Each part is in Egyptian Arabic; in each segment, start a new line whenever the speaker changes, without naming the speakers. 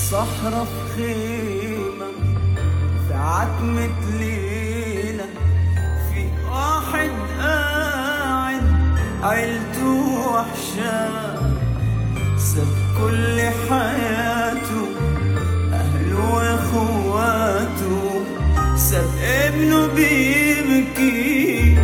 صحرا في خيمة في عتمة ليلة في واحد قاعد عيلته وحشاه ساب كل حياته أهله وإخواته ساب ابنه بيبكي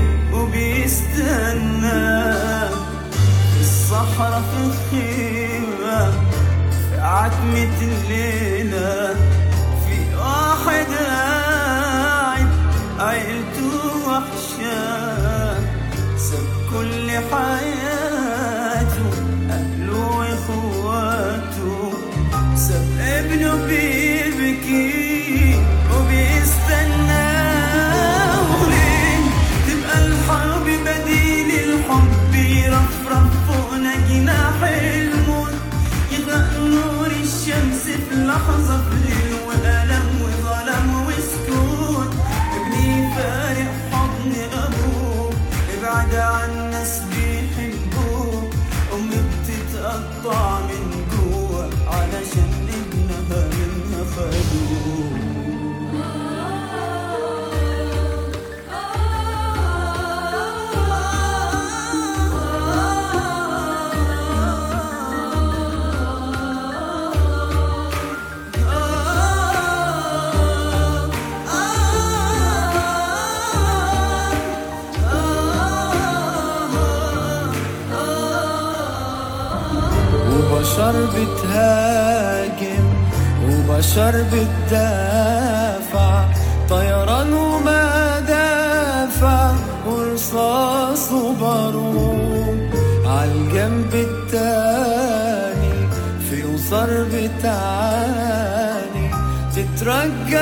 وبيستناه في الصحراء في الخيمة في عتمة الليلة في واحد قاعد عيلته وحشاه ساب كل حياته أهله وإخواته ساب ابنه بيبكي وبيستناه ليه تبقى الحرب بديل الحب يرفرف فوقنا جناح الموت يغرق نور الشمس في لحظة في ليل وألم وظلم وسكوت ابني فارق حضن أبوه ابعد عن ناس بيحبوه أمي بتتقطع من جوه علشان ابنها منها خدوه وبشر بتهاجم وبشر بتدافع طيران ومدافع ورصاص وبارود عالجنب التاني في أسر بتعاني تترجى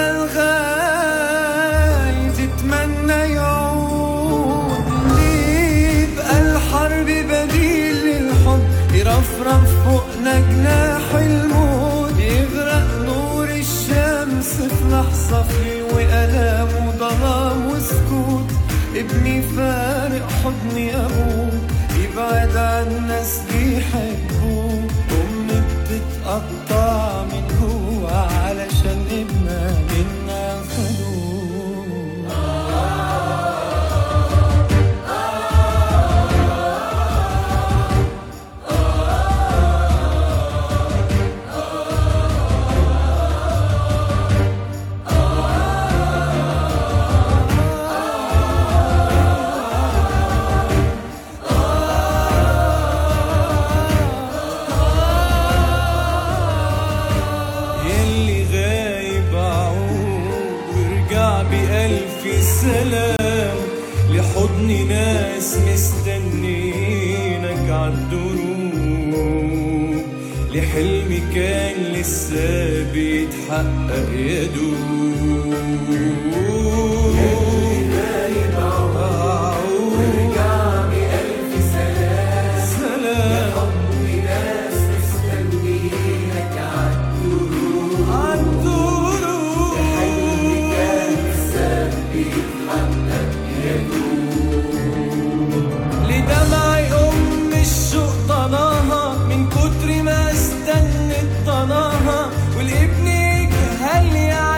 الغالي تتمنى يعود ليه يبقى الحرب بديل للحب يرفرف فوقنا جناح الموت يغرق نور الشمس في لحظة في وألام وظلام وسكوت ابني فارق حضني أبوه يبعد عن ناس بيحبوه أمي بتتقطع من جوه علشان ابنها منا خدوه
يلي غايب عود وارجع بألف سلام لحضن ناس مستنينك عالدروب لحلم كان لسه بيتحقق يا دوب سلام لدمع أم الشوق طناها من كتر ما استنت طناها والابن يجهل يا